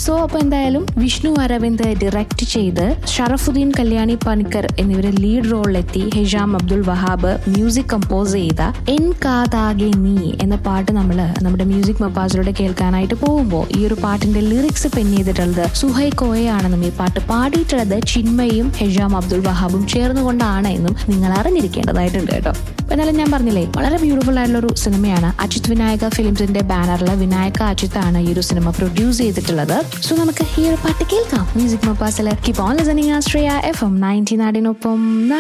so അപ്പൊ എന്തായാലും Vishnu Aravind direct ചെയ്ത് ഷറഫുദ്ദീൻ കല്യാണി പണിക്കർ എന്നിവരെ ലീഡ് റോളിലെത്തി ഹിജാം അബ്ദുൽ വഹാബ് മ്യൂസിക് കമ്പോസ് ചെയ്ത എൻ കാതാകെ നീ എന്ന പാട്ട് നമ്മൾ നമ്മുടെ മ്യൂസിക് മപ്പാസിലൂടെ കേൾക്കാനായിട്ട് പോകുമ്പോൾ ഈ ഒരു പാട്ടിന്റെ ലിറിക്സ് പെൻ ചെയ്തിട്ടുള്ളത് സുഹൈ കോയയാണെന്നും ഈ പാട്ട് പാടിയിട്ടുള്ളത് ചിന്മയും ഹെജാം അബ്ദുൽ വഹാബും ചേർന്നുകൊണ്ടാണ് എന്നും നിങ്ങൾ അറിഞ്ഞിരിക്കേണ്ടതായിട്ടുണ്ട് കേട്ടോ അപ്പൊ എന്നാലും ഞാൻ പറഞ്ഞില്ലേ വളരെ ബ്യൂട്ടിഫുൾ ആയിട്ടുള്ള ഒരു സിനിമയാണ് അജിത് വിനായക ഫിലിംസിന്റെ ബാനറിലെ വിനായക അജിത്ത് ആണ് ഈ ഒരു സിനിമ പ്രൊഡ്യൂസ് ചെയ്തിട്ടുള്ളത് സോ നമുക്ക് ഈ ഒരു പാട്ട് കേൾക്കാം മ്യൂസിക് മപ്പാസിലെ കീപ് ഓൺ ലിസണിങ് ആസ്ട്രിയ എഫ് എം നയൻറ്റി നാടിനൊപ്പം